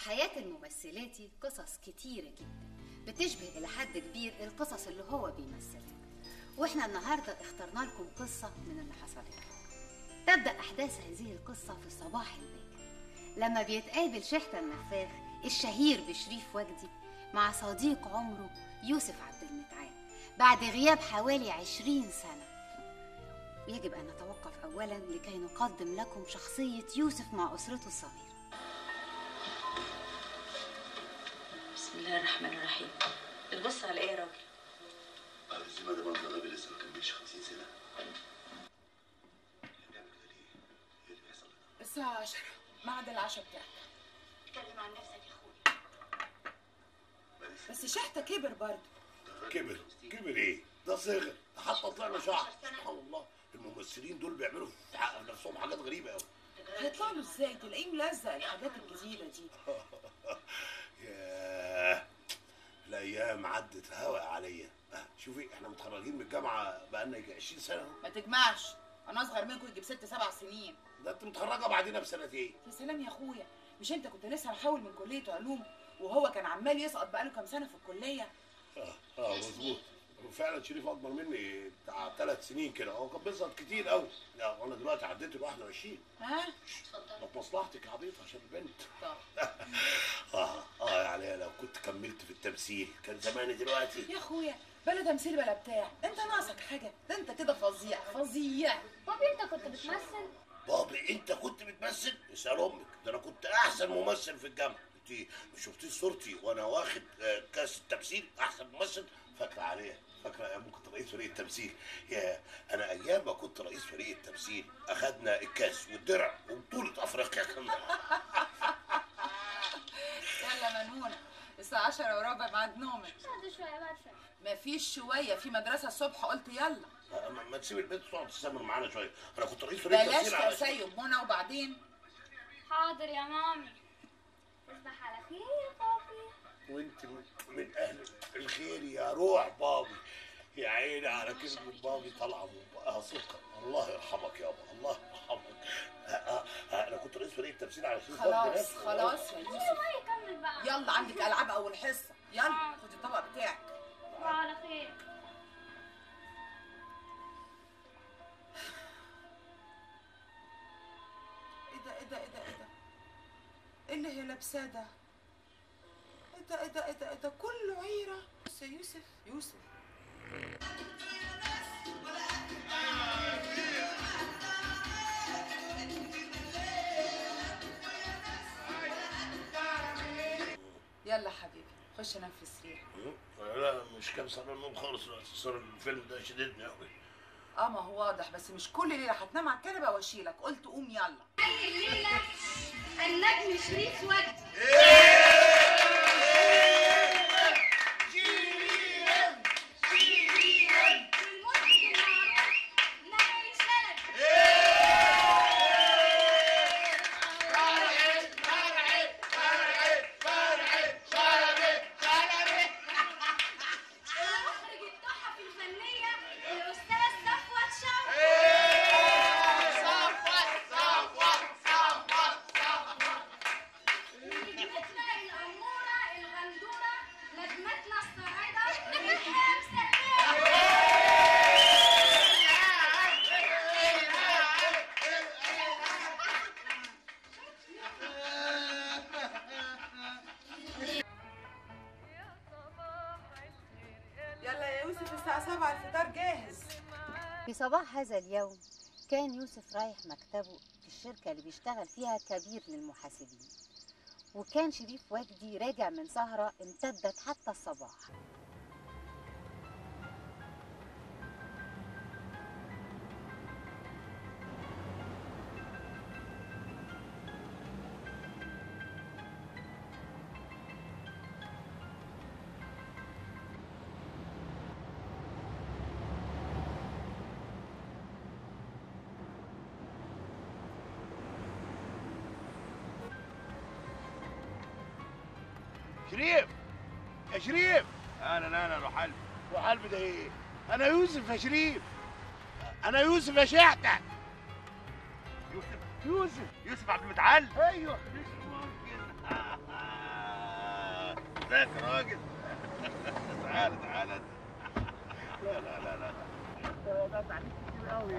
حياة الممثلات قصص كتيرة جدا بتشبه إلى حد كبير القصص اللي هو بيمثلها واحنا النهاردة اخترنا لكم قصة من اللي حصلت تبدأ أحداث هذه القصة في الصباح الباكر لما بيتقابل شحتة النفاخ الشهير بشريف وجدي مع صديق عمره يوسف عبد المتعال بعد غياب حوالي عشرين سنة يجب أن نتوقف أولا لكي نقدم لكم شخصية يوسف مع أسرته الصغيرة بسم الله الرحمن الرحيم بتبص على ايه يا راجل الزمة ده برضه غبي لسه ما كملش 50 سنة بيعمل كده ليه؟ ايه اللي بيحصل لنا؟ الساعة عشرة ميعاد العشاء بتاعك اتكلم عن نفسك يا اخويا بس شحتة كبر برضه كبر كبر ايه؟ ده صغر ده حتى طلع له شعر سبحان الله الممثلين دول بيعملوا في حق نفسهم حاجات غريبة قوي هيطلع له ازاي تلاقيه ملزق الحاجات الجديدة دي ياه الايام عدت هوا عليا آه، شوفي احنا متخرجين من الجامعه بقالنا يجي 20 سنه أهو. ما تجمعش انا اصغر منكم يجيب ست سبع سنين ده انت متخرجه بعدينا بسنتين يا سلام يا اخويا مش انت كنت لسه محول من كلية علوم وهو كان عمال يسقط بقاله كام سنة في الكلية اه اه مظبوط فعلا شريف اكبر مني بتاع ثلاث سنين كده هو كان بيظهر كتير قوي لا وانا دلوقتي عديت ال 21 ها ده في مصلحتك يا عبيط عشان البنت طب اه اه يعني لو كنت كملت في التمثيل كان زماني دلوقتي يا اخويا بلا تمثيل بلا بتاع انت ناقصك حاجة ده انت كده فظيع فظيع بابي انت كنت بتمثل بابي انت كنت بتمثل اسال امك ده انا كنت احسن ممثل في الجامعه انت مش شفتي صورتي وانا واخد آه، كاس التمثيل احسن ممثل فاكره عليها فاكره ايام ما كنت رئيس فريق التمثيل يا انا ايام ما كنت رئيس فريق التمثيل اخدنا الكاس والدرع وبطوله افريقيا كمان يلا منونة الساعة عشرة وربع ميعاد نومك بعد شويه بعد شويه مفيش شوية في مدرسة الصبح قلت يلا ما- ما ما تسيب البنت تقعد تستمر معانا شويه انا كنت رئيس فريق بلاش التمثيل على تسيب منى وبعدين حاضر يا مامي تصبح على خير يا بابي وانت من اهل الخير يا روح بابي يا عيني على كلمة بابي طالعة من بقها سكر الله يرحمك يابا الله يرحمك آه، آه، آه، انا كنت رئيس فريق التمثيل على شيء خلاص خلاص يا يوسف شويه كمل بقى يلا عندك العاب اول حصة يلا خدي الطبق بتاعك تصبح على خير ايه ده ايه ده ايه ده ايه ده ايه اللي هي لابساه ده ايه ده ايه ده ايه ده ايه ده كله عيرة بس يا يوسف يوسف يلا حبيبي خش نام في السرير لا مش كان صار النوم خالص دلوقتي صار الفيلم ده شددني قوي اه ما هو واضح بس مش كل ليله هتنام على الكنبه واشيلك قلت قوم يلا الليله النجم شريف وجدي والمنتج المعروف نجم شلبي مخرج التحف الفنيه الاستاذ صفوت شوقي نجمتنا الأمورة الغندورة نجمتنا الصاعدة إلهام سلام يلا يا يوسف الساعه 7 الفطار جاهز في صباح هذا اليوم كان يوسف رايح مكتبه في الشركة اللي بيشتغل فيها كبير للمحاسبين وكان شريف وجدي راجع من سهرة امتدت حتى الصباح شريف يا شريف انا انا روح قلبي روح قلبي ده ايه انا يوسف يا شريف انا يوسف يا شحتة يوسف يوسف يوسف عبد المتعال ايوه مش ممكن ازيك يا راجل تعالى تعالى انت. لا لا لا لا ده تعليق كتير قوي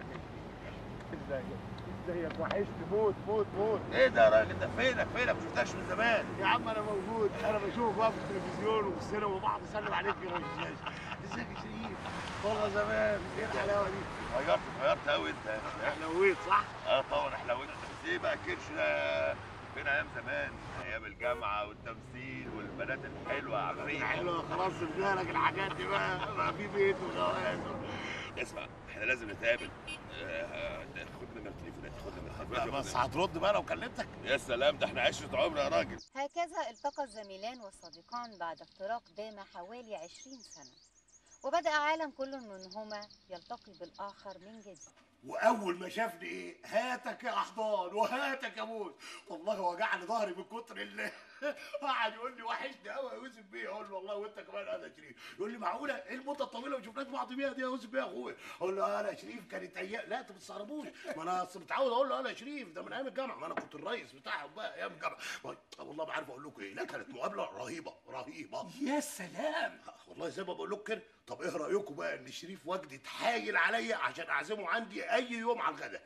ازيك ازيك وحشني موت موت موت ايه ده يا راجل ده فينك فينك ما شفتكش من زمان يا عم انا موجود انا بشوفك بقى في التلفزيون وفي السينما وبقعد اسلم عليك كده في الشاشه ازيك يا شريف والله زمان ايه الحلاوه دي غيرت غيرت قوي انت يا أخي. حلويت صح اه طبعا حلاوتك بس ايه بقى الكرش ده فين ايام زمان ايام الجامعه والتمثيل والبنات الحلوه عمريه حلوه خلاص سيبنا لك الحاجات دي بقى بقى في بيت وجواز اسمع احنا لازم نتقابل آه، ده خد نمرة تليفوناتي خد نمرة لا تليفوناتي بس هترد بقى لو كلمتك يا سلام ده احنا عشرة عمر يا راجل هكذا التقى الزميلان والصديقان بعد افتراق دام حوالي عشرين سنة وبدأ عالم كل منهما يلتقي بالآخر من جديد واول ما شافني ايه هاتك يا احضان وهاتك يا موت والله وجعني ظهري من كتر اللي قعد يقول لي وحشني قوي يا يوسف بيه اقول له والله وانت كمان انا يا شريف يقول لي معقوله ايه المده الطويله اللي شفناش بعض بيها دي يا يوسف بيه يا اخويا اقول له انا يا شريف كانت ايام لا انتوا ما تستغربوش ما انا اصل متعود اقول له انا يا شريف ده من ايام الجامعه ما انا كنت الرئيس بتاعهم بقى ايام الجامعه ما- والله ما عارف اقول لكم ايه لا كانت مقابله رهيبه رهيبه يا سلام والله زي ما بقول لكم كده طب ايه رايكم بقى ان شريف وجدي اتحايل عليا عشان اعزمه عندي اي يوم على الغداء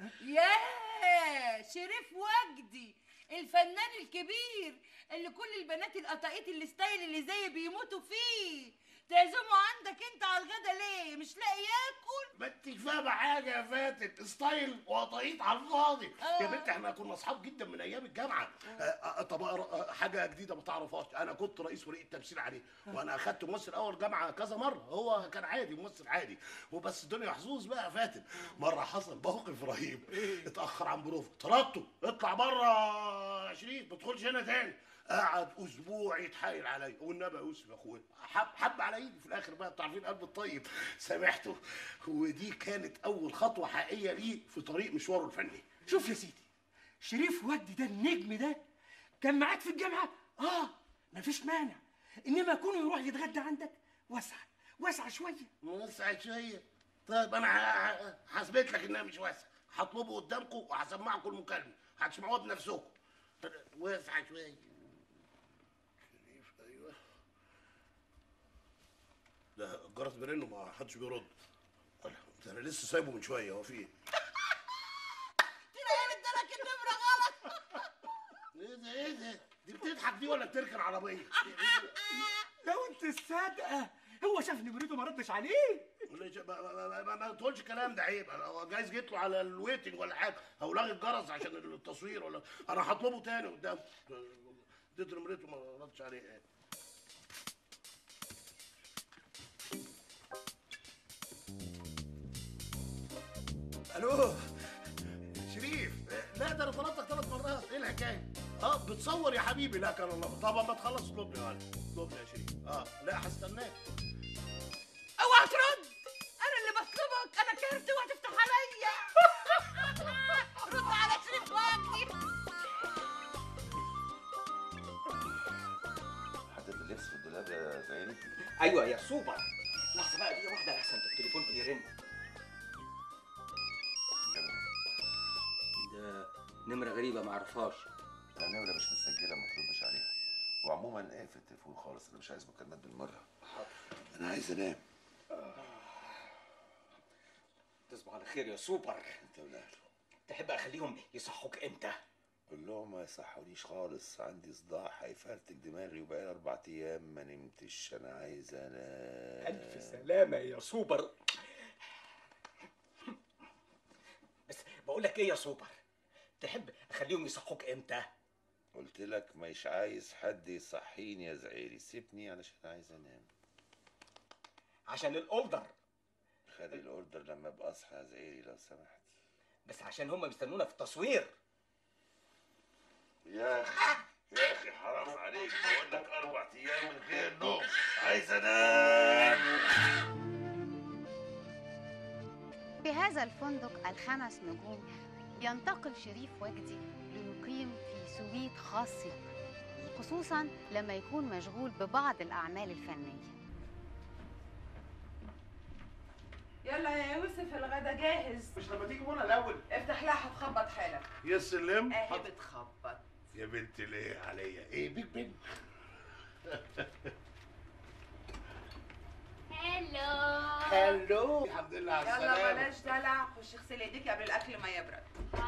ياه شريف وجدي الفنان الكبير اللي كل البنات القطاقيط الستايل اللي زي بيموتوا فيه تعزمه عندك انت على الغدا ليه مش لاقي ياكل ما انتش فاهمه حاجه يا فاتن ستايل وقطايط على الفاضي آه. يا بنت احنا كنا اصحاب جدا من ايام الجامعه آه، آه، طب آه، حاجه جديده ما تعرفهاش انا كنت رئيس فريق التمثيل عليه وانا اخدت ممثل اول جامعه كذا مره هو كان عادي ممثل عادي وبس الدنيا حظوظ بقى يا فاتن مره حصل موقف رهيب اتاخر عن بروفه طردته اطلع بره يا شريف ما تدخلش هنا تاني قعد اسبوع يتحايل عليا والنبي يا يوسف يا اخويا حب حب على ايدي في الاخر بقى انتوا عارفين قلب الطيب سامحته ودي كانت اول خطوه حقيقيه ليه في طريق مشواره الفني شوف يا سيدي شريف وجدي ده النجم ده كان معاك في الجامعة اه مفيش مانع انما كونه يروح يتغدى عندك واسع واسع شوية وسع شويه طيب انا ه- ه- هثبت لك انها مش واسعه هطلبه قدامكم وهسمعكم المكالمه هتسمعوها بنفسكم واسعه شويه شريف ايوه ده الجرس بيرن وما حدش بيرد ده انا لسه سايبه من شويه هو في ايه؟ تلاقي ادالك النمره غلط ايه ده ايه ده؟ دي بتضحك دي ولا بتركن عربيه؟ لو انت الصادقة هو شاف نمرته ما ردش عليه ليش- ما, ما, ما, ما, ما تقولش الكلام ده عيب أنا هو جايز جيت له على الويتنج ولا حاجه او لغي الجرس عشان التصوير ولا انا هطلبه تاني قدام اديت نمرته ما ردش عليه الو شريف لا ده انا طلبتك ثلاث مرات ايه الحكايه؟ اه بتصور يا حبيبي لا كان الله طبعا ما تخلص اطلبني يا ولد اطلبني يا شريف اه لا هستناك اوعى ترد انا اللي بطلبك انا كرت وهتفتح عليا رد على شريف وجدي حطيت اللبس في الدولاب يا زينب ايوه يا سوبر لحظة بقى دي واحدة لحسن التليفون بيرن ده نمرة غريبة ما اعرفهاش النمرة مش مسجلة ما تردش عليها وعموما اقفل التليفون خالص انا مش عايز مكالمات بالمرة انا عايز انام تصبح على خير يا سوبر انت من اهله تحب اخليهم يصحوك امتى قول لهم ما يصحونيش خالص عندي صداع هيفرتك دماغي وبقالي اربع ايام ما نمتش انا عايز انام الف سلامة يا سوبر بس بقول لك ايه يا سوبر تحب اخليهم يصحوك امتى قلت لك مش عايز حد يصحيني يا زعيري سيبني علشان عايز انام عشان الاوردر خلي الاوردر لما ابقى اصحى يا زعيري لو سمحت بس عشان هم بيستنونا في التصوير يا اخي يا اخي حرام عليك بقول لك اربع ايام من غير نوم عايز انام في هذا الفندق الخمس نجوم ينتقل شريف وجدي ليقيم في سويت خاص به خصوصا لما يكون مشغول ببعض الأعمال الفنية يلا يا يوسف الغدا جاهز مش لما تيجي منى الاول افتح لها هتخبط حالك يا سلم اهي بتخبط يا بنت ليه عليا ايه بيج بن هلو هلو الحمد لله على يلا السلامة بلاش دلع خش اغسل ايديك قبل الاكل ما يبرد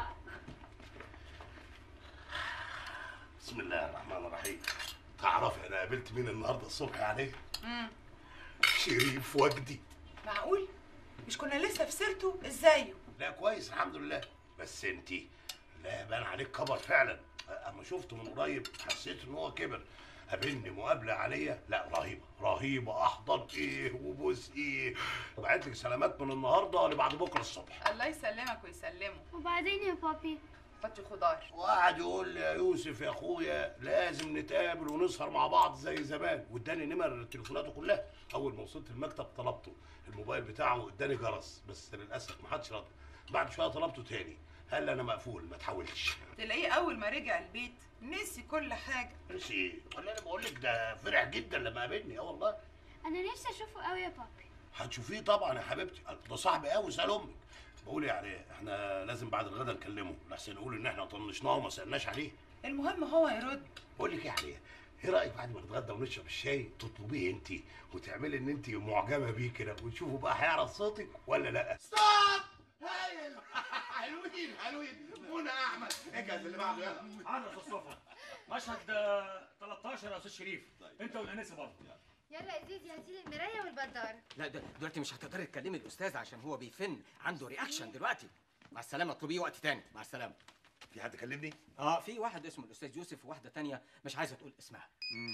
بسم الله الرحمن الرحيم تعرفي انا قابلت مين النهارده الصبح يعني امم شريف وجدي معقول مش كنا لسه في سيرته ازايه لا كويس الحمد لله بس انتي لا بان عليك كبر فعلا اما شفته من قريب حسيت ان هو كبر قابلني مقابله عليا لا رهيبه رهيبه احضن ايه وبوس ايه وبعت لك سلامات من النهارده لبعد بكره الصبح الله يسلمك ويسلمه وبعدين يا بابي حطي خضار وقعد يقول لي يا يوسف يا اخويا لازم نتقابل ونسهر مع بعض زي زمان واداني نمر تليفوناته كلها اول ما وصلت المكتب طلبته الموبايل بتاعه اداني جرس بس للاسف ما حدش رد بعد شويه طلبته تاني قال لي انا مقفول ما تحاولش تلاقيه اول ما رجع البيت نسي كل حاجه بس ايه ولا انا بقول لك ده فرح جدا لما قابلني اه والله انا نفسي اشوفه قوي يا بابي هتشوفيه طبعا يا حبيبتي ده صاحبي قوي سال امك بقول يعني احنا لازم بعد الغدا نكلمه لحسن نقول ان احنا طنشناه وما سالناش عليه المهم هو يرد بقول لك ايه عليه ايه رايك بعد ما نتغدى ونشرب الشاي تطلبيه انت وتعملي ان انت معجبه بيه كده ونشوفوا بقى هيعرف صوتك ولا لا ستوب هايل حلوين حلوين منى احمد اجهز اللي بعده يلا عرف الصفحة مشهد آه، 13 يا استاذ شريف انت والانسه برضه يلا يا زيزي هاتيلي المرايه والبداره لا ده دلوقتي مش هتقدري تكلمي الاستاذ عشان هو بيفن عنده رياكشن دلوقتي مع السلامه اطلبيه وقت تاني مع السلامه في حد كلمني؟ اه في واحد اسمه الاستاذ يوسف وواحده تانية مش عايزه تقول اسمها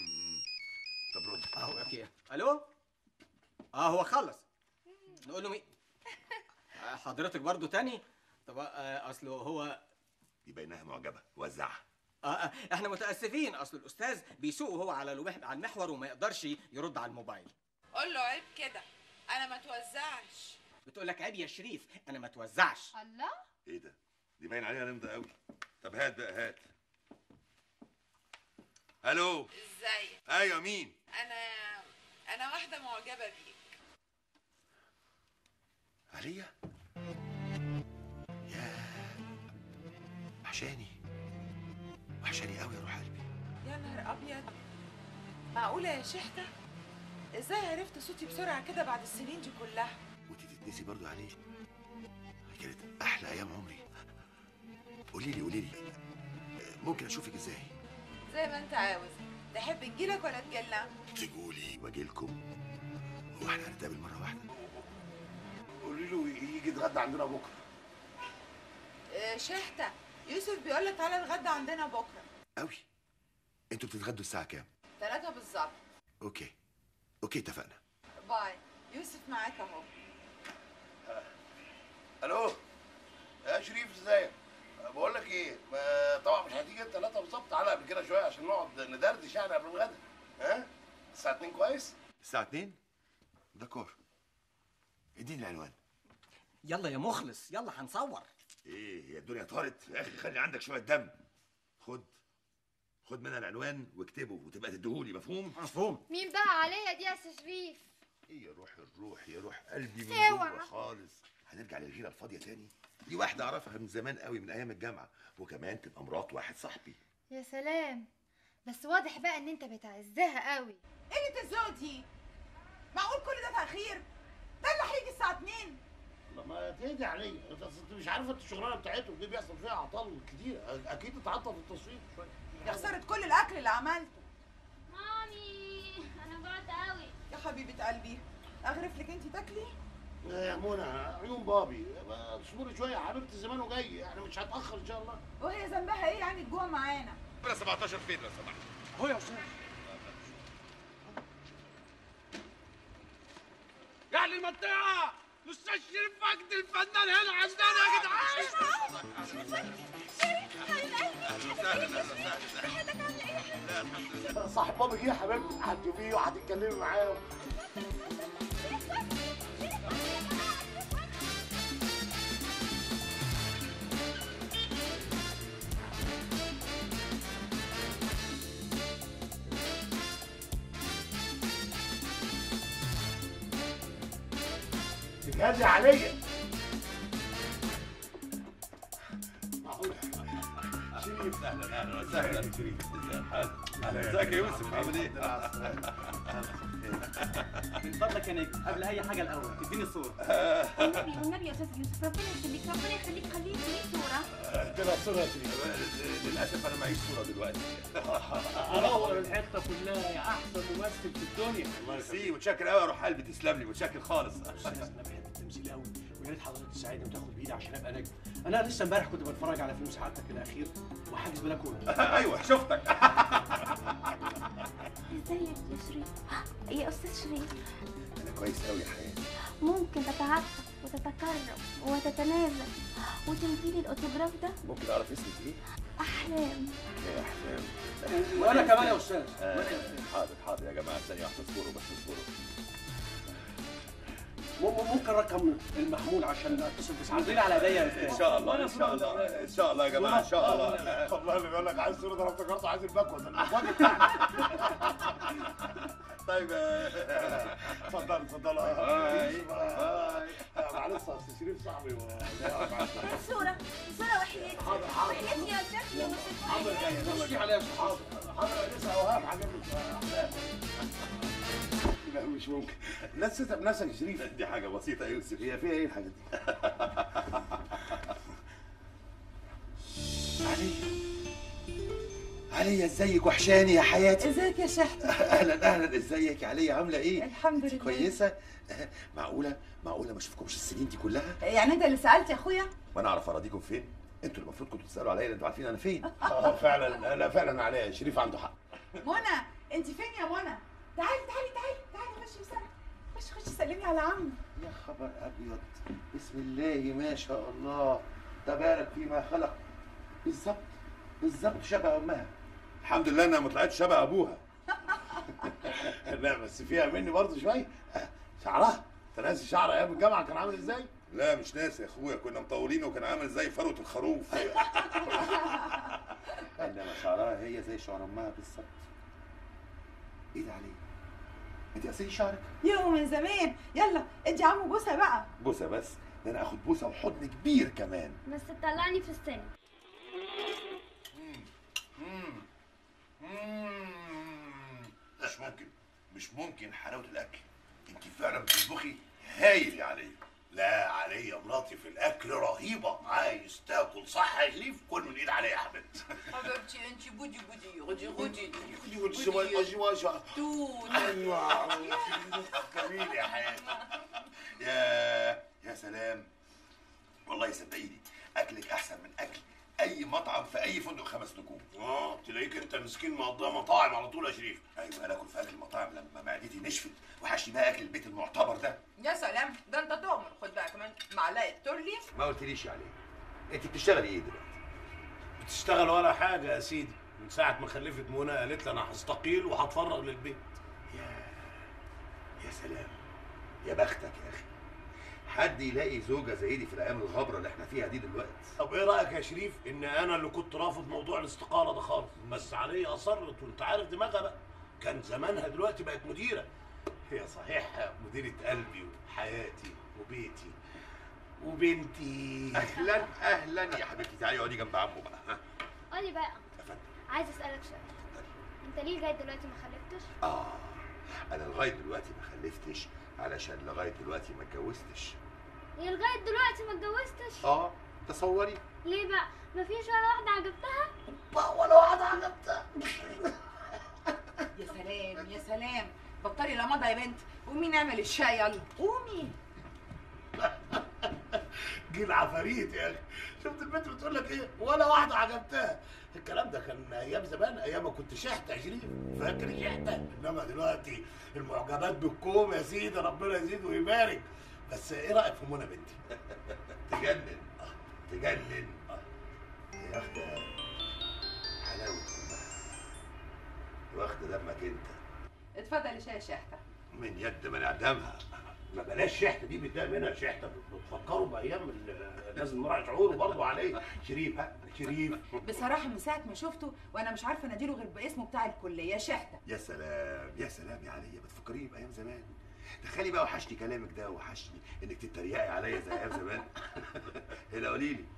طب رد اهو اوكي الو اه هو خلص نقول له مين آه، حضرتك برضو تاني طب آه اصله هو يبقى انها معجبه وزعها آه آه، احنا متاسفين اصل الاستاذ بيسوق وهو على الوح- على المحور وما يقدرش يرد على الموبايل قول له عيب كده انا ما توزعش بتقول لك عيب يا شريف انا ما توزعش الله ايه ده؟ دي باين عليها نمضة قوي طب هات بقى هات الو ازاي ايوه مين؟ انا انا واحده معجبه بيك عليا يا وحشاني وحشاني قوي يا روح قلبي يا نهار ابيض معقوله يا شحته ازاي عرفت صوتي بسرعه كده بعد السنين دي كلها وانت تتنسي برضو عليه كانت احلى ايام عمري قولي لي قولي لي ممكن اشوفك ازاي زي ما انت عاوز تحب نجيلك ولا تجلى تقولي واجي لكم هو احنا هنتقابل مره واحده قولي له يجي يتغدى عندنا بكره آه، شحته يوسف بيقول لك تعالى نتغدى عندنا بكره قوي انتوا بتتغدوا الساعه كام ثلاثة بالظبط اوكي اوكي اتفقنا باي يوسف معاك اهو الو يا شريف ازيك بقول لك ايه ما طبعا مش هتيجي الثلاثه بالظبط تعالى قبل كده شويه عشان نقعد ندردش يعني قبل الغدا ها الساعه 2 كويس الساعه 2 دكور اديني العنوان يلا يا مخلص يلا هنصور ايه هي الدنيا طارت يا اخي خلي عندك شويه دم خد خد منها العنوان واكتبه وتبقى تديهولي مفهوم مفهوم مين بقى عليا دي يا أستاذ شريف ايه يا روح الروح يا روح قلبي من سوا. جوه خالص هنرجع للغيره الفاضيه تاني دي واحده اعرفها من زمان قوي من ايام الجامعه وكمان تبقى مرات واحد صاحبي يا سلام بس واضح بقى ان انت بتعزها قوي ايه التزوق دي معقول كل ده تاخير ده اللي هيجي الساعه 2 طب ما تهدي عليا انت أصل انت مش عارفه انت الشغلانه بتاعتهم دي بيحصل فيها اعطال كتير اكيد اتعطل في التصوير شويه يا خساره كل الاكل اللي عملته مامي انا جوعت قوي يا حبيبه قلبي اغرف لك انت تاكلي يا منى عيون بابي ما اصبري شويه يا حبيبتي زمانه جاي يعني مش هتاخر ان شاء الله وهي ذنبها ايه يعني الجوع معانا 17 فين لو سمحت هو يا استاذ يعني المنطقة الاستاذ شريف وجدي الفنان هنا عندنا يا جدعان صاحب بابي جه يا حبيبتي هتشوفيه وهتتكلمي معاه تجهزي عليا معقول شريف اهلا اهلا اهلا شريف اهلا ازيك يا يوسف عامل ايه؟ من فضلك يا نجم قبل اي حاجه الاول تديني الصوره والنبي والنبي يا استاذ يوسف ربنا يخليك ربنا يخليك خليك لي صوره طلع صورة يا شريف للاسف انا معيش صورة دلوقتي انور الحته كلها يا احسن ممثل في الدنيا ميرسي متشكر قوي يا روح قلبي تسلم لي متشكر خالص استاذ انا بحب التمثيل قوي ويا ريت حضرتك تساعدني وتاخد بايدي عشان ابقى نجم انا لسه امبارح كنت بتفرج على فيلم سعادتك الاخير وحاجز بلاكونه ايوه شفتك ازيك يا شريف يا استاذ شريف انا كويس قوي يا حياتي ممكن تتعفف وتتكرم وتتنازل وتمديلي الاوتوجراف ده ممكن اعرف اسمك ايه؟ احلام يا احلام وانا كمان يا استاذ آه، حاضر حاضر يا جماعه ثانيه واحده اصبروا بس اصبروا مم- ممكن رقم المحمول عشان اتصل بسعادتك على ايديا ان شاء الله ان شاء الله ان شاء الله يا جماعه ان شاء الله والله اللي بيقول لك عايز صورة ده انا افتكرته عايز المكوى ده المكوى بتاعنا طيب آه، اتفضل اتفضل باي آه، معلش اصل شريف صاحبي و- صورة صورة وحياتي وحياتي يا شيخ يوسف حاضر جاي دي عليا حاضر حاضر أنا لسه اوهام عجبني لا مش ممكن نسيت بنفسك يا شريف دي حاجه بسيطه يا يوسف هي فيها ايه الحاجات دي؟ علي علي ازيك وحشاني يا حياتي ازيك يا شحتة اهلا اهلا ازيك يا علي عامله ايه الحمد لله كويسه معقوله معقوله ما اشوفكمش السنين دي كلها يعني انت اللي سالت يا اخويا وانا اعرف اراضيكم فين انتوا اللي المفروض كنتوا تسالوا عليا لان انتوا عارفين انا فين اه فعلا انا فعلا عليا شريف عنده حق منى انت فين يا منى تعالي تعالي تعالي تعالي خشي بسرعه خشي خشي سلمي على عمي يا خبر ابيض بسم الله ما شاء الله تبارك فيما خلق بالظبط بالظبط شبه امها الحمد لله انها ما طلعتش شبه ابوها لا بس فيها مني برضه شويه آه، شعرها انت ناسي شعر ايام الجامعه كان عامل ازاي؟ لا مش ناسي يا اخويا كنا مطولين وكان عامل زي فروه الخروف انما شعرها هي زي شعر امها بالظبط ايه ده عليه انت قصيري شعرك يوه من زمان يلا ادي عمو بوسه بقى بوسه بس ده انا اخد بوسه وحضن كبير كمان بس تطلعني في السن مش ممكن مش ممكن حلاوه الاكل انت فعلا بتطبخي هايل يا علي لا علي يا مراتي في الاكل رهيبه عايز تاكل صح يا شريف كل من ايد علي يا حبيبتي حبيبتي انت بودي بودي غدي غدي خدي ودي شويه وجي وجه ايوه جميل يا حياتي يا يا سلام والله صدقيني اكلك احسن من اكل اي مطعم في اي فندق خمس نجوم اه تلاقيك انت مسكين مقضيها مطاعم على طول يا شريف ايوه انا اكل في اكل المطاعم لما معدتي نشفت وحشني بقى اكل البيت المعتبر ده يا سلام ده انت تؤمر خد بقى كمان معلقه تورلي ما قلتليش عليه انت بتشتغلي ايه دلوقتي بتشتغل ولا حاجه يا سيدي من ساعه ما خلفت منى قالت لي انا هستقيل وهتفرغ للبيت يا سلام يا بختك يا اخي حد يلاقي زوجه زي دي في الايام الغبره اللي احنا فيها دي دلوقتي طب ايه رايك يا شريف ان انا اللي كنت رافض موضوع الاستقاله ده خالص بس علي اصرت وانت عارف دماغها بقى كان زمانها دلوقتي بقت مديره هي صحيح مديره قلبي وحياتي وبيتي وبنتي اهلا اهلا يا حبيبتي تعالي اقعدي جنب عمو بقى ها قولي بقى عايز اسالك سؤال انت ليه لغايه دلوقتي ما خلفتش اه انا لغايه دلوقتي ما خلفتش علشان لغايه دلوقتي ما اتجوزتش هي لغايه دلوقتي ما اتجوزتش اه تصوري ليه بقى مفيش ولا واحده عجبتها ولا واحده عجبتها يا سلام يا سلام بطلي لمضه يا بنت قومي نعمل الشاي يلا قومي جيل عفاريت يا اخي شفت البنت بتقول لك ايه ولا واحده عجبتها الكلام ده كان ايام زمان ايام ما كنت شحته يا شريف فاكر شحته انما دلوقتي المعجبات بالكوم يا سيدي ربنا يزيد ويبارك بس ايه رايك في منى بنتي تجنن تجنن يا واخده حلاوه امها واخده دمك انت اتفضل يا شاي شحته من يد من اعدامها ما بلاش شحته دي بتضايق منها شحته بتفكروا بايام ال- لازم نراعي شعوره برضه عليه شريف ها شريف بصراحه من ساعه ما شفته وانا مش عارفه اناديله غير باسمه بتاع الكليه شحته يا سلام يا سلام يا عليا بتفكريني بايام زمان تخيلي بقى وحشني كلامك ده وحشني انك تتريقي عليا زي ايام زمان هنا قولي لي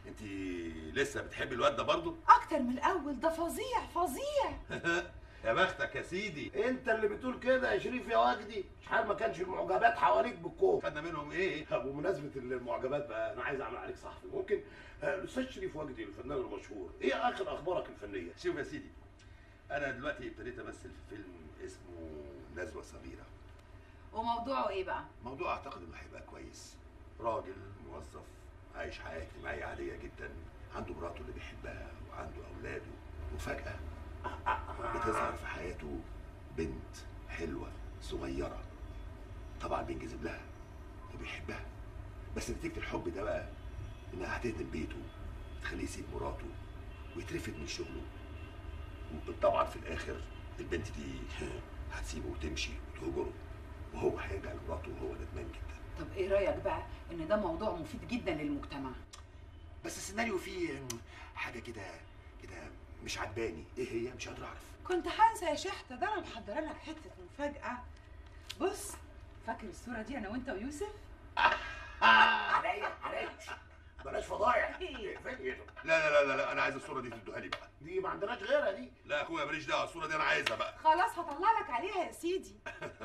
انت لسه بتحبي الواد ده برضه اكتر من الاول ده فظيع فظيع يا بختك يا سيدي انت اللي بتقول كده يا شريف يا وجدي شحال ما كانش المعجبات حواليك بالكوم خدنا منهم ايه بمناسبه المعجبات بقى انا عايز اعمل عليك صحفي ممكن آه، الاستاذ شريف وجدي الفنان المشهور ايه اخر اخبارك الفنيه شوف يا سيدي انا دلوقتي ابتديت امثل في فيلم اسمه نزوه صغيره وموضوعه ايه بقى موضوع اعتقد انه هيبقى كويس راجل موظف عايش حياه اجتماعيه عاديه جدا عنده مراته اللي بيحبها وعنده اولاده وفجاه بتظهر في حياته بنت حلوه صغيره طبعا بينجذب لها وبيحبها بس نتيجه الحب ده بقى انها هتهدم بيته تخليه يسيب مراته ويترفد من شغله وطبعا في الاخر البنت دي هتسيبه وتمشي وتهجره وهو هيرجع لمراته وهو ندمان جدا طب ايه رايك بقى ان ده موضوع مفيد جدا للمجتمع بس السيناريو فيه حاجه كده كده مش عجباني ايه هي مش قادر اعرف كنت هنسى يا شحتة ده انا محضره لك حته مفاجاه بص فاكر الصوره دي انا وانت ويوسف عليا عليا بلاش فضايح اقفلي لا لا لا لا انا عايز الصوره دي تدوها لي بقى دي ما عندناش غيرها دي لا يا اخويا ماليش دعوه الصوره دي انا عايزها بقى خلاص هطلع لك عليها يا سيدي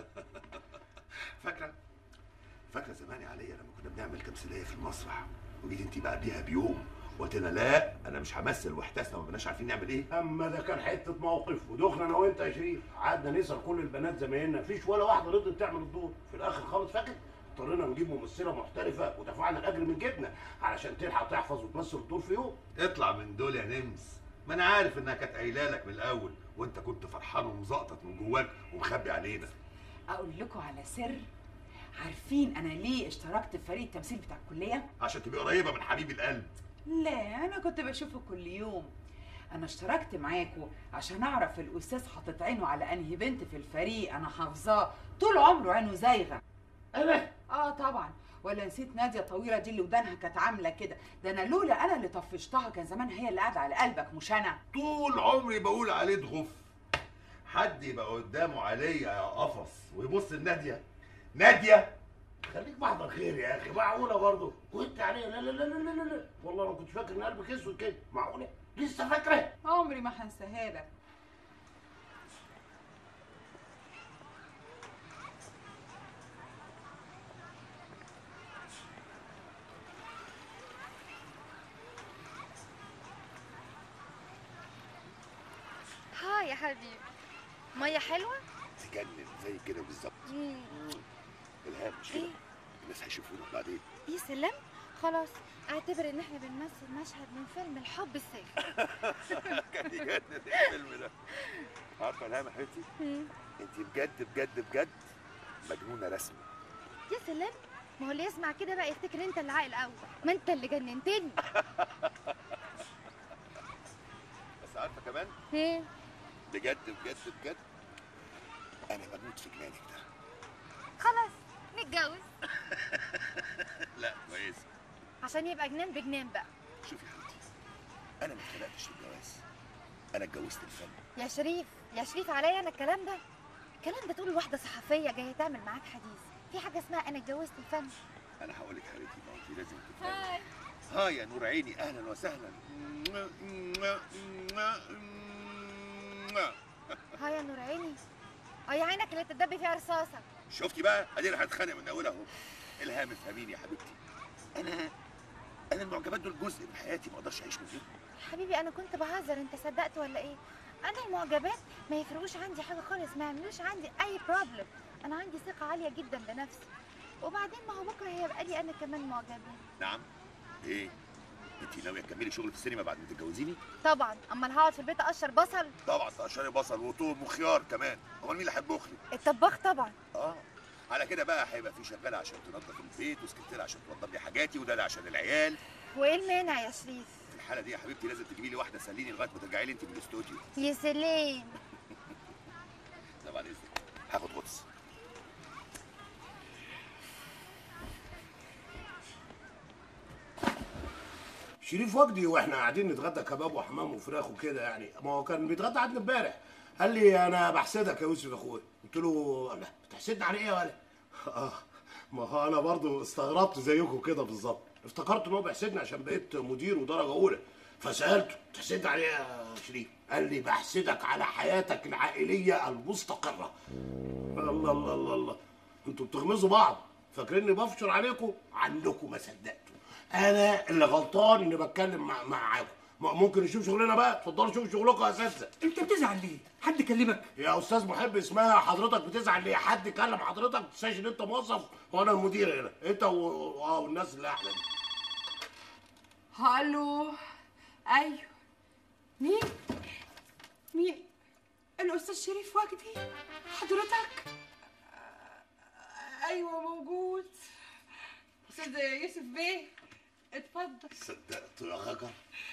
فاكره فاكره زمان يا عليا لما كنا بنعمل تمثيليه في المسرح وجيت انت بقى قبليها بيوم وقلت لنا لا انا مش همثل واحتسنا وما بقناش عارفين نعمل ايه اما ده كان حته موقف ودخنا انا وانت يا شريف قعدنا نسال كل البنات زمايلنا مفيش ولا واحده رضت تعمل الدور في الاخر خالص فاكر اضطرينا نجيب ممثله محترفه ودفعنا الاجر من جيبنا علشان تلحق تحفظ وتمثل الدور في يوم اطلع من دول يا نمس ما انا عارف انها كانت قايله لك من الاول وانت كنت فرحان ومزقطط من جواك ومخبي علينا اقول لكم على سر عارفين انا ليه اشتركت في فريق التمثيل بتاع الكليه عشان تبقى قريبه من حبيب القلب لا انا كنت بشوفه كل يوم انا اشتركت معاكم عشان اعرف الاستاذ حاطط عينه على انهي بنت في الفريق انا حافظاه طول عمره عينه زايغه انا اه طبعا ولا نسيت ناديه طويله دي اللي ودانها كانت عامله كده ده انا لولا انا اللي طفشتها كان زمان هي اللي قاعده على قلبك مش انا طول عمري بقول عليه ضغف حد يبقى قدامه عليا يا قفص ويبص لناديه ناديه خليك محضر خير يا اخي معقوله برضه وانت عليا لا لا لا لا لا لا والله ما كنت فاكر ان قلبك اسود كده معقوله لسه فاكره عمري ما هنساها لك هاي يا حبيبي ميه حلوه تجنن زي كده بالظبط مم. الهام مش كده الناس هيشوفونا بعدين يا سلام خلاص اعتبر ان احنا بنمثل مشهد من فيلم الحب الساخر كان يجنن الفيلم ده عارفه الهام يا حبيبتي مم. انت بجد بجد بجد مجنونه رسمي يا سلام ما هو اللي يسمع كده بقى يفتكر انت اللي عاقل قوي ما انت اللي جننتني بس عارفه كمان ايه بجد بجد بجد انا بموت في جنانك ده خلاص نتجوز لا كويس عشان يبقى جنان بجنان بقى شوفي يا حبيبتي انا ما اتخلقتش للجواز انا اتجوزت الفن يا شريف يا شريف عليا انا الكلام ده الكلام ده تقول واحده صحفيه جايه تعمل معاك حديث في حاجه اسمها انا اتجوزت الفن انا هقول لك يا حبيبتي ما انت لازم هاي تفهمي هاي يا نور عيني اهلا وسهلا هاي يا نور عيني اه يا عينك اللي تدبي فيها رصاصه شفتي بقى ادينا هنتخانق من اولها اهو الهام افهميني يا حبيبتي انا انا المعجبات دول جزء من حياتي ما اقدرش اعيش من غيرهم حبيبي انا كنت بهزر انت صدقت ولا ايه انا المعجبات ما يفرقوش عندي حاجه خالص ما يعملوش عندي اي بروبلم انا عندي ثقه عاليه جدا بنفسي وبعدين ما هو بكره هيبقى لي انا كمان معجبين نعم ايه انت ناويه تكملي شغل في السينما بعد ما تتجوزيني طبعا امال هقعد في البيت اقشر بصل طبعا تقشري بصل وثوم وخيار كمان امال مين اللي هيطبخ لي الطباخ طبعا اه على كده بقى هيبقى في شغاله عشان تنظف البيت وسكرتيره عشان توضب لي حاجاتي وده عشان العيال وايه المانع يا شريف في الحاله دي يا حبيبتي لازم تجيبي لي واحده سليني لغايه ما ترجعي لي انت من الاستوديو يا سلام طبعا اذنك هاخد غطس شريف وجدي واحنا قاعدين نتغدى كباب وحمام وفراخ وكده يعني ما هو كان بيتغدى عندنا امبارح قال لي انا بحسدك يا يوسف اخويا قلت له لا بتحسدني على ايه يا ولا اه ما هو انا برضو استغربت زيكم كده بالظبط افتكرت ان هو بيحسدني عشان بقيت مدير ودرجه اولى فسالته تحسد عليه يا شريف قال لي بحسدك على حياتك العائليه المستقره الله الله الله الله انتوا بتغمزوا بعض فاكريني بفشر عليكم عنكم ما صدقتوا انا اللي غلطان اني بتكلم مع معاكم م- ممكن نشوف شغلنا بقى اتفضلوا شوفوا شغلكم يا اساتذه انت بتزعل ليه حد كلمك يا استاذ محب اسمها حضرتك بتزعل ليه حد كلم حضرتك ما تنساش ان انت موظف وانا المدير هنا انت و... و... والناس اللي احلى دي هالو ايوه مين مين الاستاذ شريف وجدي حضرتك آه، ايوه موجود استاذ يوسف بيه اتفضل صدقت يا خجر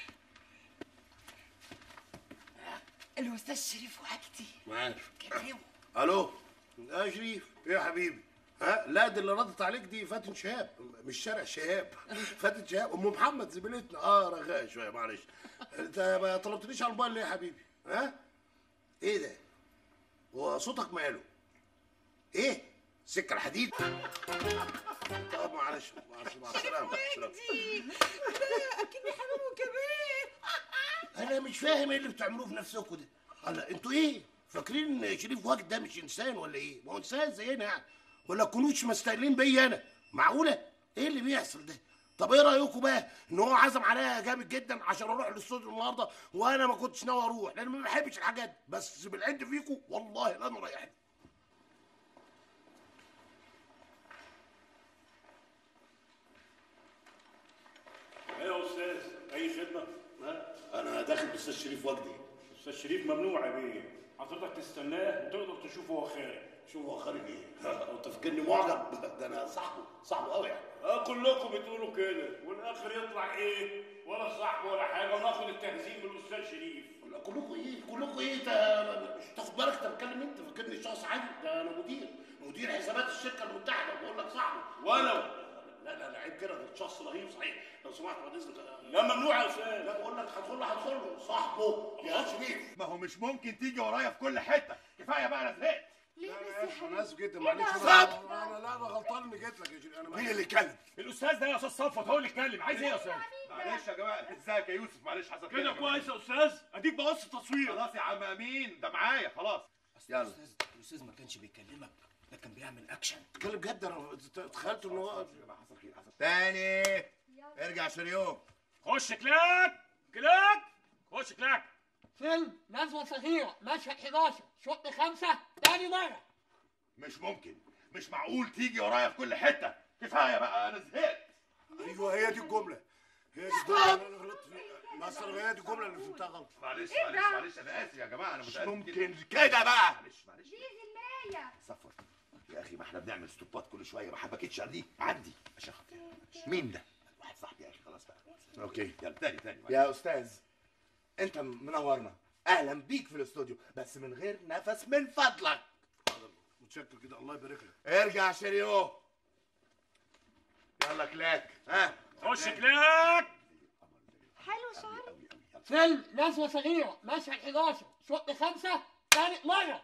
الاستاذ شريف وجدي عارف كلمه الو يا شريف ايه يا حبيبي ها لا دي اللي ردت عليك دي فاتن شهاب مش شارع شهاب فاتن شهاب ام محمد زميلتنا اه رغايه شويه معلش انت ما طلبتنيش على الموبايل ليه يا حبيبي ها ايه ده هو صوتك ماله ايه سكه الحديد طب معلش معلش مع السلامه مع السلامة. ده اكيد حمامه كبير انا مش فاهم ايه اللي بتعملوه في نفسكم ده هلا انتوا ايه فاكرين ان شريف وجد ده مش انسان ولا ايه ما هو انسان زينا يعني ولا كنوش مستقلين بيا انا معقوله ايه اللي بيحصل ده طب ايه رايكم بقى ان هو عزم عليا جامد جدا عشان اروح الاستوديو النهارده وانا ما كنتش ناوي اروح لان ما بحبش الحاجات دي بس بالعند فيكم والله لا انا رايح ايه يا استاذ اي خدمه ها انا داخل بالاستاذ شريف وجدي استاذ شريف ممنوع يا بيه حضرتك تستناه وتقدر تشوفه وهو خارج شوف هو خارج ايه انت فاكرني معجب ده انا صاحبه صاحبه قوي يعني اه كلكم بتقولوا كده والاخر يطلع ايه ولا صاحبه ولا حاجه وناخد التهزيم من الاستاذ شريف لا كلكم ايه كلكم ايه انت مش تاخد بالك انت بتكلم انت فاكرني شخص عادي ده انا مدير مدير حسابات الشركه المتحده بقول لك صاحبه ولو لا لا لا عيب كده ده شخص رهيب صحيح لو سمحت بعد اذنك لا ممنوع يا استاذ لا بقول لك هدخل له هدخل له صاحبه يا شريف ما هو مش ممكن تيجي ورايا في كل حته كفايه بقى انا زهقت ليه بس انا يا اسف حبيبي انا اسف جدا إيه معلش ده؟ انا صبر. انا لا انا غلطان اني جيت لك يا شريف انا مين اللي اتكلم الاستاذ ده يا استاذ صفوت هو اللي اتكلم عايز ايه يا استاذ معلش يا جماعه ازيك يا يوسف معلش حصل كده خير. كويس يا استاذ اديك بقص التصوير خلاص يا عم امين ده معايا خلاص يلا الاستاذ ما كانش بيكلمك ده كان بيعمل اكشن بتكلم جد انا تخيلت ان هو حصل خير حصل تاني ارجع شريوم خش كلاك كلاك خش كلاك فيلم نزوة صغيرة مشهد 11 شوط خمسة تاني مرة مش ممكن مش معقول تيجي ورايا في كل حته كفايه بقى انا زهقت ايوه هي دي الجمله هي دي الجمله اللي انا غلطت فيها مثلا هي دي الجمله اللي فهمتها غلط معلش معلش معلش انا اسف يا جماعه انا متاسف ممكن كده بقى معلش معلش دي المرايه صفر يا اخي ما احنا بنعمل ستوبات كل شويه ما حبكتش عليك عدي عشان خاطر مين ده؟ واحد صاحبي يا اخي خلاص بقى اوكي يلا تاني تاني يا استاذ انت منورنا اهلا بيك في الاستوديو بس من غير نفس من فضلك متشكر كده الله يبارك لك ارجع شريو يلا كلاك ها خش كلاك حلو شعرك فيلم نزوة صغيرة مشهد 11 شوط خمسة تاني مرة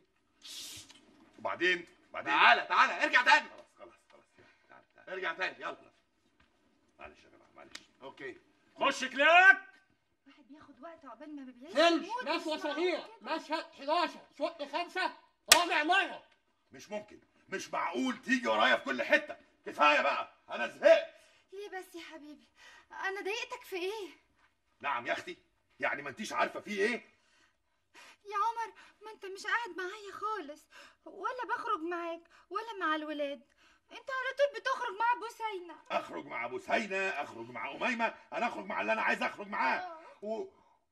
وبعدين بعدين تعالى تعالى ارجع تاني خلاص خلاص خلاص تعالى تعالى ارجع تاني يلا معلش يا جماعه معلش اوكي خش كلاك واحد بياخد وقت عقبال ما بيعيش فيلم يموت، مش نزوة معقول صغيرة كده. مشهد 11 شوط خمسة رابع مرة مش ممكن مش معقول تيجي ورايا في كل حته كفايه بقى انا زهقت ليه بس يا حبيبي انا ضايقتك في ايه نعم يا اختي يعني ما انتيش عارفه في ايه يا عمر ما انت مش قاعد معايا خالص ولا بخرج معاك ولا مع الولاد انت على طول بتخرج مع بوسينة اخرج مع ابو سينا اخرج مع اميمه انا اخرج مع اللي انا عايز اخرج معاه و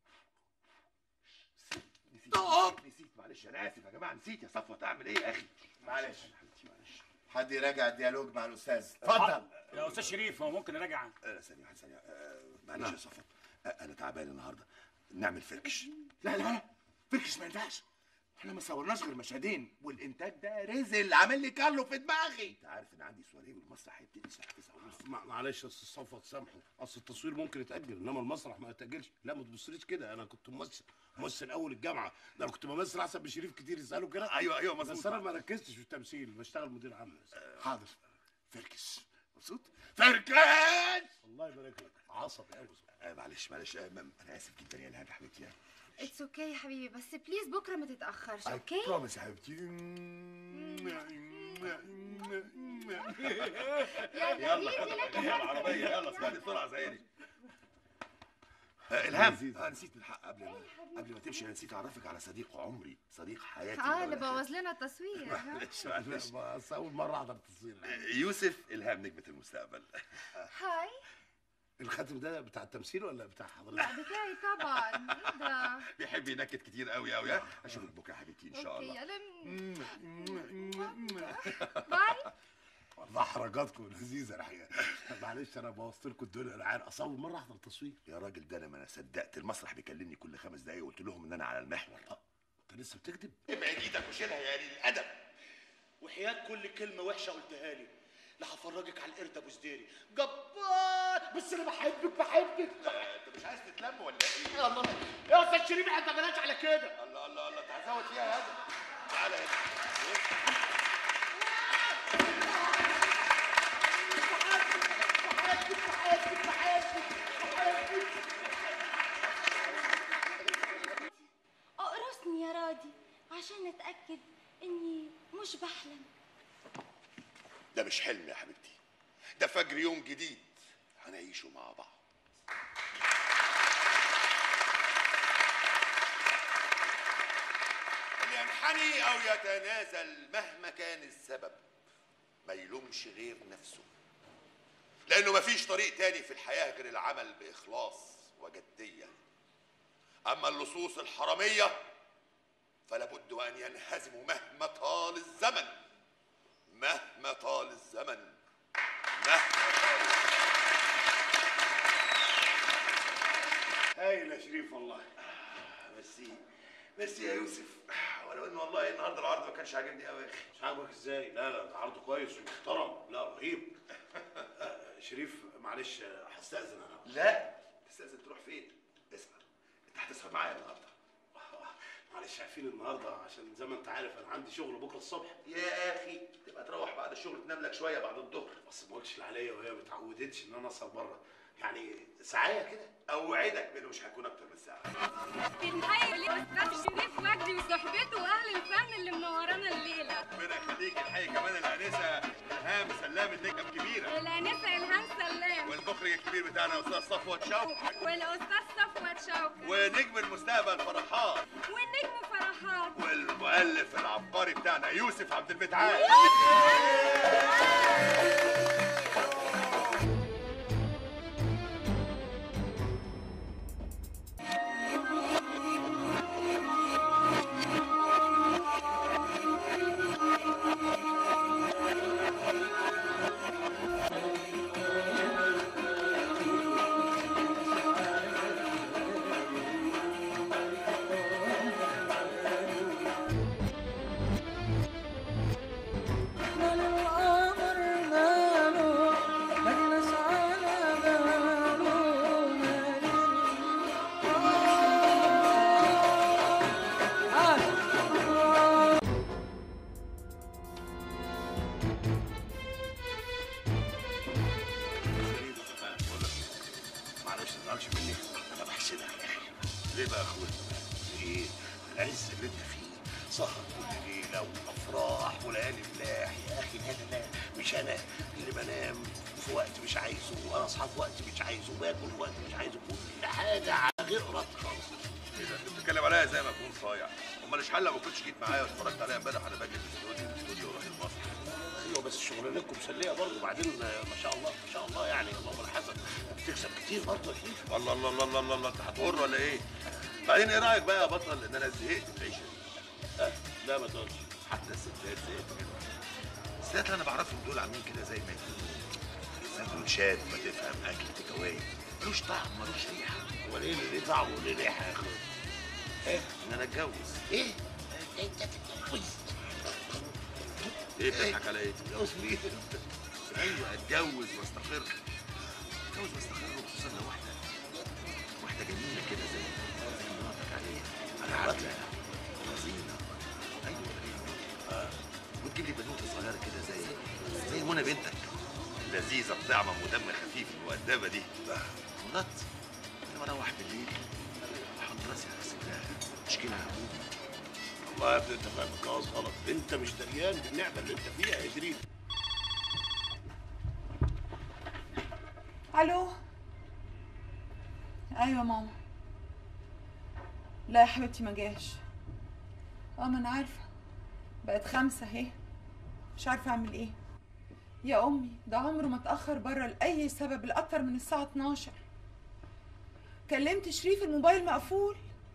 نسيت نسيت نسيت معلش انا اسف يا جماعه نسيت يا صفوه تعمل ايه يا اخي معلش. معلش حد يراجع الديالوج مع الاستاذ اتفضل يا استاذ شريف هو ممكن اراجع آه، ثانيه واحده ثانيه آه، معلش يا صفوه آه، انا تعبان النهارده نعمل فركش لا لا لا فركش ما ينفعش احنا ما صورناش غير مشهدين والانتاج ده رزل عامل لي كارلو في دماغي انت عارف ان عندي سواريه والمسرح هيبتدي الساعه 9 ونص مع- معلش يا استاذ صفوت سامحه اصل التصوير ممكن يتاجل انما المسرح ما يتاجلش لا ما تبصليش كده انا كنت ممثل ممثل اول الجامعه ده انا كنت بمثل احسن من شريف كتير يسالوا كده ايوه ايوه بس مظبوط انا ما ركزتش في التمثيل بشتغل مدير عام بس حاضر فركش مبسوط فركاش الله يبارك لك عصبي قوي آه معلش معلش آه م- انا اسف جدا يا الهام يا حبيبتي يعني اتس اوكي يا حبيبي بس بليز بكره ما تتاخرش I اوكي promise يا حبيبتي يلا ايدي لك يلا العربية يلا اسمعني بسرعة زيني آه، الهام آه نسيت من الحق قبل ما قبل ما تمشي انا نسيت اعرفك على صديق عمري صديق حياتي اه اللي الأول. بوظ لنا التصوير ها؟ معلش معلش بس اول مره احضر التصوير يوسف الهام نجمة المستقبل هاي الخاتم ده بتاع التمثيل ولا بتاع حضرتك؟ بتاعي طبعا ايه ده بيحب ينكد كتير قوي قوي ها اشوفك بكره يا حبيبتي ان شاء اوكي الله يلا باي والله حركاتكم لذيذه الحقيقه معلش انا بوظت لكم الدنيا انا عارف اصل اول مره احضر تصوير يا راجل ده انا ما انا صدقت المسرح بيكلمني كل خمس دقايق وقلت لهم ان انا على المحور انت لسه بتكذب؟ ابعد ايدك وشيلها يا قليل الادب وحياة كل كلمة وحشة قلتها لي لا هفرجك على القرد ابو سديري جبار بس انا بحبك بحبك انت مش عايز تتلم ولا ايه؟ يا الله يا استاذ شريف احنا ما بلاش على كده الله الله الله انت هتزود فيها هذا تعالى هنا اقرصني يا راضي عشان اتاكد اني مش بحلم ده مش حلم يا حبيبتي ده فجر يوم جديد هنعيشه مع بعض اللي ينحني او يتنازل مهما كان السبب ما يلومش غير نفسه لانه مفيش طريق تاني في الحياه غير العمل باخلاص وجديه اما اللصوص الحراميه فلا بد ان ينهزموا مهما طال الزمن مهما طال الزمن مهما طال هايل يا شريف والله ميرسي ميرسي يا يوسف ولو ان والله النهارده العرض ما كانش عاجبني قوي يا اخي مش عاجبك ازاي؟ لا لا ده عرض كويس ومحترم لا رهيب آه، شريف معلش آه، هستأذن انا لا تستاذن تروح فين اسمع انت هتسهر معايا النهارده معلش عارفين النهارده عشان زي ما انت عارف انا عندي شغل بكره الصبح يا اخي تبقى تروح بعد الشغل تنام لك شويه بعد الظهر بس ما قلتش اللي عليا وهي ما اتعودتش ان انا اسهر بره يعني ساعه كده اوعدك بانه مش هيكون اكتر من ساعه بنحيي الاستاذ شريف وجدي وصحبته واهل الفن اللي منورانا الليله ربنا يخليك الحقيقه كمان الانسه الهام سلام النجم الكبيره الانسه الهام سلام والمخرج الكبير بتاعنا استاذ صفوت شوقي والاستاذ صفوت شوقي ونجم المستقبل فرحات والنجم فرحات والمؤلف العبقري بتاعنا يوسف عبد المتعال مال القمر ماله مجلس على باله مال معلش ما تزعلش مني انا بحسدك يا اخي ليه بقى يا اخويا؟ ايه العز اللي انت فيه سهر كل ليله وافراح وليالي ملاح يا اخي لا لا لا مش انا اللي بنام في وقت مش عايزه واصحى في وقت مش عايزه وباكل في وقت مش عايزه كل حاجه على غير ارادتي خالص ايه ده انت بتتكلم عليا زي ما اكون صايع امال اشحال لو ما كنتش جيت معايا واتفرجت عليها امبارح انا باجي الاستوديو الاستوديو واروح المسرح ايوه بس شغلانتكم مسليه برضه وبعدين آه، ما شاء الله ما شاء الله يعني اللهم الحسن بتكسب كتير برضه يا شريف الله الله الله الله الله, الله انت هتغر ولا ايه؟ بعدين ايه رايك بقى يا بطل ان انا زهقت من العيشه دي؟ أه؟ لا ما تقولش حتى الستات زهقت منهم الستات اللي انا بعرفهم دول عاملين كده زي ما يكونوا سندوتشات ما تفهم اكل تيك اواي ملوش طعم ملوش ريحه امال ايه اللي ليه طعم وليه ريحه يا اخويا؟ ايه؟ ان انا اتجوز ايه؟ انت تتجوز ايه بتضحك على ايه؟ تتجوز مين؟ ايوه اتجوز واستقر اتجوز واستقر وخصوصا لو واحده واحده جميله كده زي زي مراتك عليها على عقله رزينه ايوه آه. وتجيب لي بنوته صغيره كده زي زي منى بنتك لا اللذيذه بطعمه ودم خفيف المؤدبه دي مرات انا بروح بالليل احط راسي على السجاده مشكله يا ابوي والله يا ابني انت فاهم الجواز غلط انت مش دريان بالنعمه اللي انت فيها يا شريف الو ايوه ماما لا يا حبيبتي ما جاش اه ما انا عارفه بقت خمسة اهي مش عارفه اعمل ايه يا امي ده عمره ما اتاخر بره لاي سبب لاكتر من الساعه 12 كلمت شريف الموبايل مقفول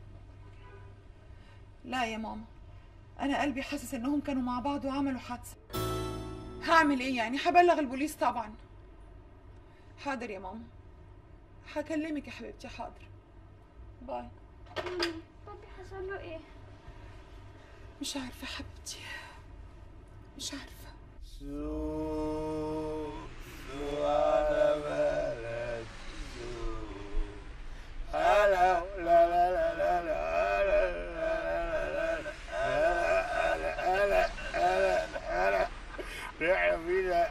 لا يا ماما انا قلبي حاسس انهم كانوا مع بعض وعملوا حادثه هعمل ايه يعني هبلغ البوليس طبعا حاضر يا ماما هكلمك يا حبيبتي حاضر باي بابي حصل له ايه مش عارفه يا حبيبتي مش عارفه احنا فينا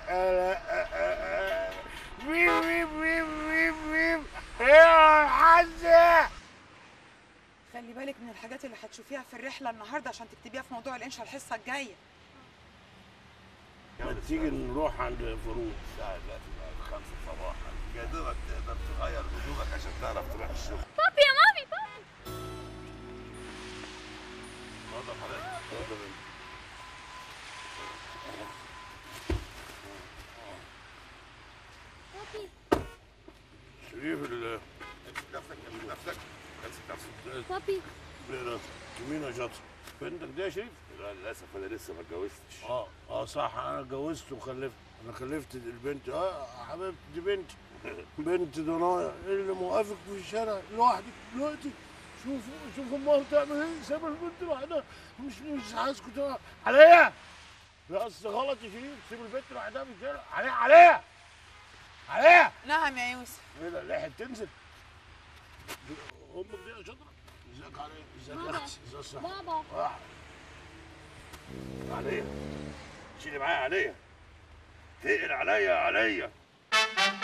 بيب بيب بيب بيب بيب يا حزة خلي بالك من الحاجات اللي هتشوفيها في الرحله النهارده عشان تكتبيها في موضوع الانشاء الحصه الجايه ما تيجي نروح عند فاروق الساعه دلوقتي بقت 5 صباحا يا دوبك تقدر تغير هدومك عشان تعرف تروح الشغل بابي يا مامي بابي اتفضل حضرتك اتفضل انت. بابي شريف ال امسك نفسك امسك نفسك امسك نفسك بابي لا يمين يا شاطر بنتك دي يا شريف؟ لا للاسف انا لسه ما اتجوزتش اه اه صح انا اتجوزت وخلفت انا خلفت البنت اه يا حبيبتي دي بنتي بنت ضنايا اللي موقفك في الشارع لوحدك دلوقتي شوف شوف امها بتعمل ايه سايبه البنت لوحدها مش مش عايزكم تبقى عليا لا اصل غلط يا شريف سيب البنت لوحدها في الشارع عليا عليا عليا نعم يا يوسف ايه ده لحقت تنزل امك دي يا شاطره ازيك عليا ازيك يا اختي ازيك الصحه بابا واحد عليا شيلي معايا عليا تقل عليا عليا